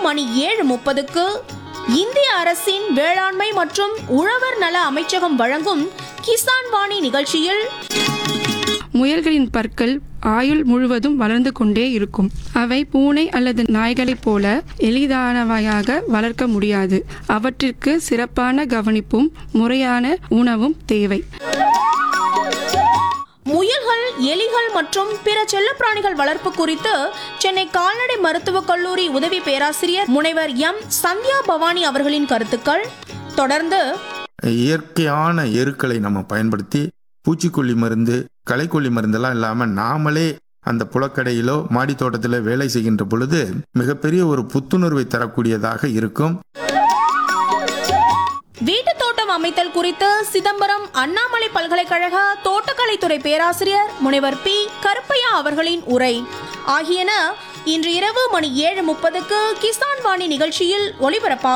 மணி ஏழு முப்பதுக்கு இந்திய அரசின் வேளாண்மை மற்றும் உழவர் நல அமைச்சகம் வழங்கும் கிசான் வாணி நிகழ்ச்சியில் முயல்களின் பற்கள் ஆயுள் முழுவதும் வளர்ந்து கொண்டே இருக்கும் அவை பூனை அல்லது நாய்களைப் போல எளிதானவையாக வளர்க்க முடியாது அவற்றிற்கு சிறப்பான கவனிப்பும் முறையான உணவும் தேவை முயல்கள் எலிகள் மற்றும் பிற செல்லப்பிராணிகள் வளர்ப்பு குறித்து சென்னை கால்நடை மருத்துவக் கல்லூரி உதவி பேராசிரியர் முனைவர் எம் சந்தியா பவானி அவர்களின் கருத்துக்கள் தொடர்ந்து இயற்கையான எருக்களை நம்ம பயன்படுத்தி பூச்சிக்கொல்லி மருந்து களைக்கொல்லி மருந்தெல்லாம் இல்லாமல் நாமளே அந்த புலக்கடையிலோ மாடி தோட்டத்தில் வேலை செய்கின்ற பொழுது மிகப்பெரிய ஒரு புத்துணர்வை தரக்கூடியதாக இருக்கும் வீட்டு தோட்டம் அமைத்தல் குறித்து சிதம்பரம் அண்ணாமலை பல்கலைக்கழக தோட்டக்கலைத்துறை பேராசிரியர் முனைவர் பி கருப்பையா அவர்களின் உரை ஆகியன இன்று இரவு மணி ஏழு முப்பதுக்கு கிசான் வாணி நிகழ்ச்சியில் ஒளிபரப்பாகும்